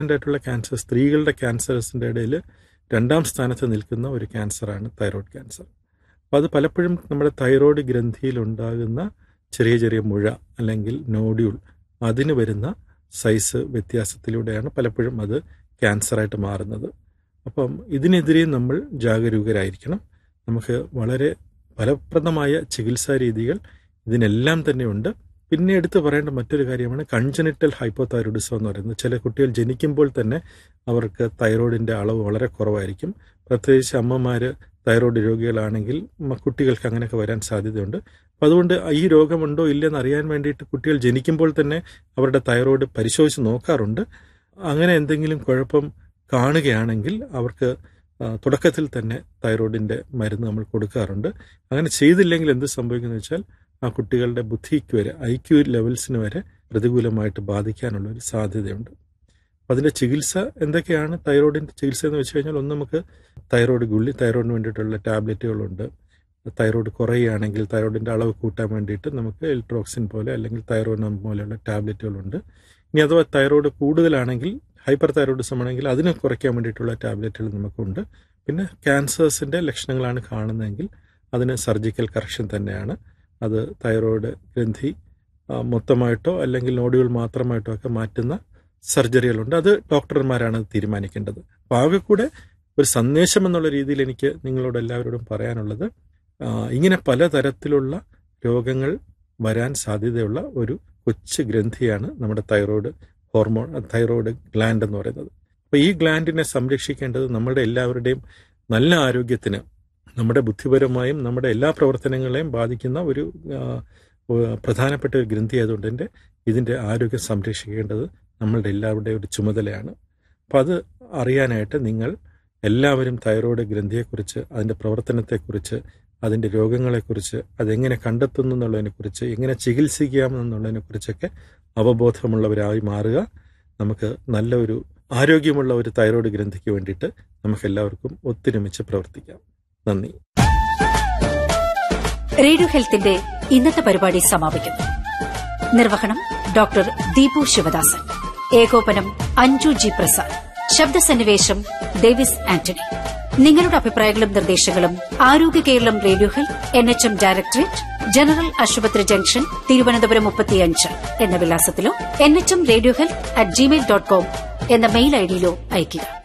ആയിട്ടുള്ള ക്യാൻസർ സ്ത്രീകളുടെ ക്യാൻസേഴ്സിൻ്റെ ഇടയിൽ രണ്ടാം സ്ഥാനത്ത് നിൽക്കുന്ന ഒരു ക്യാൻസറാണ് തൈറോയ്ഡ് ക്യാൻസർ അപ്പോൾ അത് പലപ്പോഴും നമ്മുടെ തൈറോയ്ഡ് ഗ്രന്ഥിയിൽ ഉണ്ടാകുന്ന ചെറിയ ചെറിയ മുഴ അല്ലെങ്കിൽ നോഡ്യൂൾ അതിന് വരുന്ന സൈസ് വ്യത്യാസത്തിലൂടെയാണ് പലപ്പോഴും അത് ക്യാൻസറായിട്ട് മാറുന്നത് അപ്പം ഇതിനെതിരെ നമ്മൾ ജാഗരൂകരായിരിക്കണം നമുക്ക് വളരെ ഫലപ്രദമായ ചികിത്സാ രീതികൾ ഇതിനെല്ലാം തന്നെ ഉണ്ട് പിന്നെ എടുത്തു പറയേണ്ട മറ്റൊരു കാര്യമാണ് കൺജനിറ്റൽ ഹൈപ്പോതൈറോയിഡിസം എന്ന് പറയുന്നത് ചില കുട്ടികൾ ജനിക്കുമ്പോൾ തന്നെ അവർക്ക് തൈറോയിഡിൻ്റെ അളവ് വളരെ കുറവായിരിക്കും പ്രത്യേകിച്ച് അമ്മമാർ തൈറോയ്ഡ് രോഗികളാണെങ്കിൽ കുട്ടികൾക്ക് അങ്ങനെയൊക്കെ വരാൻ സാധ്യതയുണ്ട് അപ്പം അതുകൊണ്ട് ഈ രോഗമുണ്ടോ ഇല്ലെന്ന് അറിയാൻ വേണ്ടിയിട്ട് കുട്ടികൾ ജനിക്കുമ്പോൾ തന്നെ അവരുടെ തൈറോയ്ഡ് പരിശോധിച്ച് നോക്കാറുണ്ട് അങ്ങനെ എന്തെങ്കിലും കുഴപ്പം കാണുകയാണെങ്കിൽ അവർക്ക് തുടക്കത്തിൽ തന്നെ തൈറോയിഡിൻ്റെ മരുന്ന് നമ്മൾ കൊടുക്കാറുണ്ട് അങ്ങനെ ചെയ്തില്ലെങ്കിൽ എന്ത് സംഭവിക്കുന്നു വെച്ചാൽ ആ കുട്ടികളുടെ ബുദ്ധിക്ക് വരെ ഐ ക്യു ലെവൽസിന് വരെ പ്രതികൂലമായിട്ട് ബാധിക്കാനുള്ള ഒരു സാധ്യതയുണ്ട് അതിൻ്റെ ചികിത്സ എന്തൊക്കെയാണ് തൈറോയിഡിൻ്റെ ചികിത്സ എന്ന് വെച്ച് കഴിഞ്ഞാൽ ഒന്ന് നമുക്ക് തൈറോയ്ഡ് ഗുളി തൈറോയിഡിന് വേണ്ടിയിട്ടുള്ള ടാബ്ലറ്റുകളുണ്ട് തൈറോയ്ഡ് കുറയുകയാണെങ്കിൽ തൈറോയിഡിൻ്റെ അളവ് കൂട്ടാൻ വേണ്ടിയിട്ട് നമുക്ക് എൽട്രോക്സിൻ പോലെ അല്ലെങ്കിൽ തൈറോയിനം പോലെയുള്ള ടാബ്ലറ്റുകളുണ്ട് ഇനി അഥവാ തൈറോയ്ഡ് കൂടുതലാണെങ്കിൽ ഹൈപ്പർ തൈറോയിഡിസം ആണെങ്കിൽ അതിനെ കുറയ്ക്കാൻ വേണ്ടിയിട്ടുള്ള ടാബ്ലറ്റുകൾ നമുക്കുണ്ട് പിന്നെ ക്യാൻസേഴ്സിൻ്റെ ലക്ഷണങ്ങളാണ് കാണുന്നതെങ്കിൽ അതിന് സർജിക്കൽ കറക്ഷൻ തന്നെയാണ് അത് തൈറോയ്ഡ് ഗ്രന്ഥി മൊത്തമായിട്ടോ അല്ലെങ്കിൽ നോഡുകൾ മാത്രമായിട്ടോ ഒക്കെ മാറ്റുന്ന സർജറികളുണ്ട് അത് ഡോക്ടർമാരാണ് തീരുമാനിക്കേണ്ടത് അപ്പോൾ ആകെ കൂടെ ഒരു സന്ദേശം എന്നുള്ള രീതിയിൽ എനിക്ക് നിങ്ങളോട് എല്ലാവരോടും പറയാനുള്ളത് ഇങ്ങനെ പലതരത്തിലുള്ള രോഗങ്ങൾ വരാൻ സാധ്യതയുള്ള ഒരു കൊച്ചു ഗ്രന്ഥിയാണ് നമ്മുടെ തൈറോയ്ഡ് ഹോർമോൺ തൈറോയ്ഡ് ഗ്ലാൻഡ് എന്ന് പറയുന്നത് അപ്പോൾ ഈ ഗ്ലാൻഡിനെ സംരക്ഷിക്കേണ്ടത് നമ്മുടെ എല്ലാവരുടെയും നല്ല ആരോഗ്യത്തിന് നമ്മുടെ ബുദ്ധിപരമായും നമ്മുടെ എല്ലാ പ്രവർത്തനങ്ങളെയും ബാധിക്കുന്ന ഒരു പ്രധാനപ്പെട്ട ഒരു ഗ്രന്ഥി ആയതുകൊണ്ട് തന്നെ ഇതിൻ്റെ ആരോഗ്യം സംരക്ഷിക്കേണ്ടത് നമ്മളുടെ എല്ലാവരുടെയും ഒരു ചുമതലയാണ് അപ്പം അത് അറിയാനായിട്ട് നിങ്ങൾ എല്ലാവരും തൈറോയ്ഡ് ഗ്രന്ഥിയെക്കുറിച്ച് അതിൻ്റെ പ്രവർത്തനത്തെക്കുറിച്ച് അതിൻ്റെ രോഗങ്ങളെക്കുറിച്ച് അതെങ്ങനെ കണ്ടെത്തുന്നു എന്നുള്ളതിനെക്കുറിച്ച് എങ്ങനെ ചികിത്സിക്കാം എന്നുള്ളതിനെക്കുറിച്ചൊക്കെ അവബോധമുള്ളവരായി മാറുക നമുക്ക് നല്ല ഒരു ആരോഗ്യമുള്ള ഒരു തൈറോയ്ഡ് ഗ്രന്ഥിക്ക് വേണ്ടിയിട്ട് നമുക്ക് എല്ലാവർക്കും ഒത്തൊരുമിച്ച് പ്രവർത്തിക്കാം നന്ദി റേഡിയോ ഹെൽത്തിന്റെ ഇന്നത്തെ പരിപാടി സമാപിക്കുന്നു നിർവഹണം ഡോക്ടർ ദീപു ശിവദാസൻ ഏകോപനം അഞ്ജു ജി പ്രസാദ് ശബ്ദസന്നിവേശം ഡേവിസ് ആന്റണി നിങ്ങളുടെ അഭിപ്രായങ്ങളും നിർദ്ദേശങ്ങളും ആരോഗ്യ Keralam radio health N H M directorate general ആശുപത്രി ജംഗ്ഷൻ തിരുവനന്തപുരം മുപ്പത്തിയഞ്ച് എന്ന വിലാസത്തിലോ N H M radio health at Gmail dot com എന്ന മെയിൽ ഐഡിയിലോ അയയ്ക്കുക